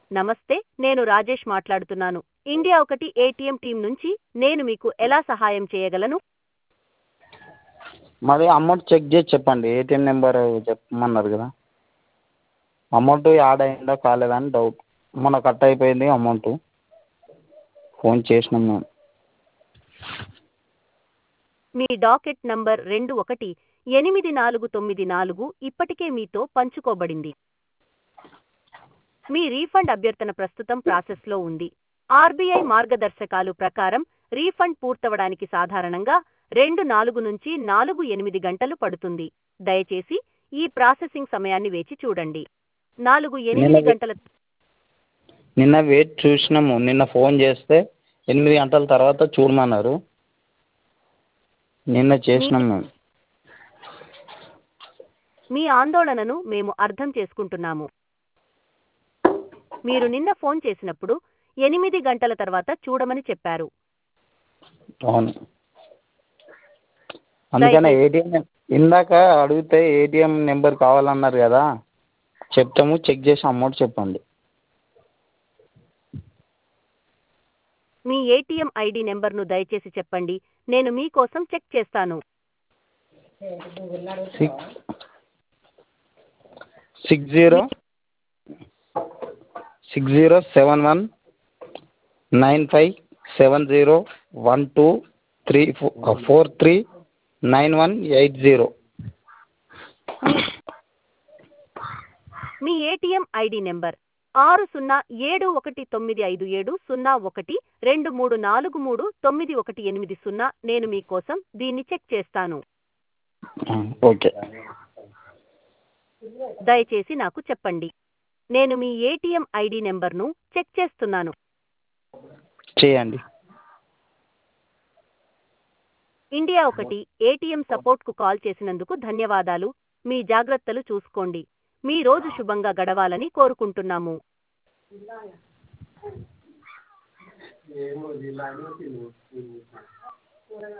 నమస్తే నేను రాజేష్ మాట్లాడుతున్నాను ఇండియా ఒకటి ఏటీఎం టీం నుంచి నేను మీకు ఎలా సహాయం చేయగలను మరి అమౌంట్ చెక్ చేసి చెప్పండి ఏటీఎం నెంబర్ చెప్పమన్నారు కదా అమౌంట్ యాడ్ అయిందా కాలేదా అని డౌట్ మొన్న కట్ అయిపోయింది అమౌంట్ ఫోన్ చేసినాం మేము మీ డాకెట్ నంబర్ రెండు ఒకటి ఎనిమిది నాలుగు తొమ్మిది నాలుగు ఇప్పటికే మీతో పంచుకోబడింది మీ రీఫండ్ అభ్యర్థన ప్రస్తుతం ప్రాసెస్లో ఉంది ఆర్బీఐ మార్గదర్శకాలు ప్రకారం రీఫండ్ పూర్తవడానికి సాధారణంగా రెండు నాలుగు నుంచి నాలుగు ఎనిమిది గంటలు పడుతుంది దయచేసి ఈ ప్రాసెసింగ్ సమయాన్ని వేచి చూడండి నాలుగు ఎనిమిది నిన్న- గంటల నిన్న వెయిట్ చూసినాము నిన్న ఫోన్ చేస్తే ఎనిమిది గంటల తర్వాత చూడమన్నారు నిన్న చేసినాం మేము మీ ఆందోళనను మేము అర్థం చేసుకుంటున్నాము మీరు నిన్న ఫోన్ చేసినప్పుడు ఎనిమిది గంటల తర్వాత చూడమని చెప్పారు అవును అందుకనే ఏటీఎం ఇందాక అడిగితే ఏటీఎం నెంబర్ కావాలన్నారు కదా చెప్తాము చెక్ చేసి అమౌంట్ చెప్పండి మీ ఏటీఎం ఐడి నెంబర్ను దయచేసి చెప్పండి నేను మీకోసం చెక్ చేస్తాను six six zero six zero seven one nine five seven zero one two three four three nine one eight zero మీ ఏటీఎం ఐడి నెంబర్ ఆరు సున్నా ఏడు ఒకటి తొమ్మిది ఐదు ఏడు సున్నా ఒకటి రెండు మూడు నాలుగు మూడు తొమ్మిది ఒకటి ఎనిమిది సున్నా నేను మీకోసం దీన్ని చెక్ చేస్తాను ఓకే దయచేసి నాకు చెప్పండి నేను మీ ఏటీఎం ఐడి నెంబర్ను చెక్ చేస్తున్నాను చేయండి ఇండియా ఒకటి ఏటీఎం సపోర్ట్కు కాల్ చేసినందుకు ధన్యవాదాలు మీ జాగ్రత్తలు చూసుకోండి మీ రోజు శుభంగా గడవాలని కోరుకుంటున్నాము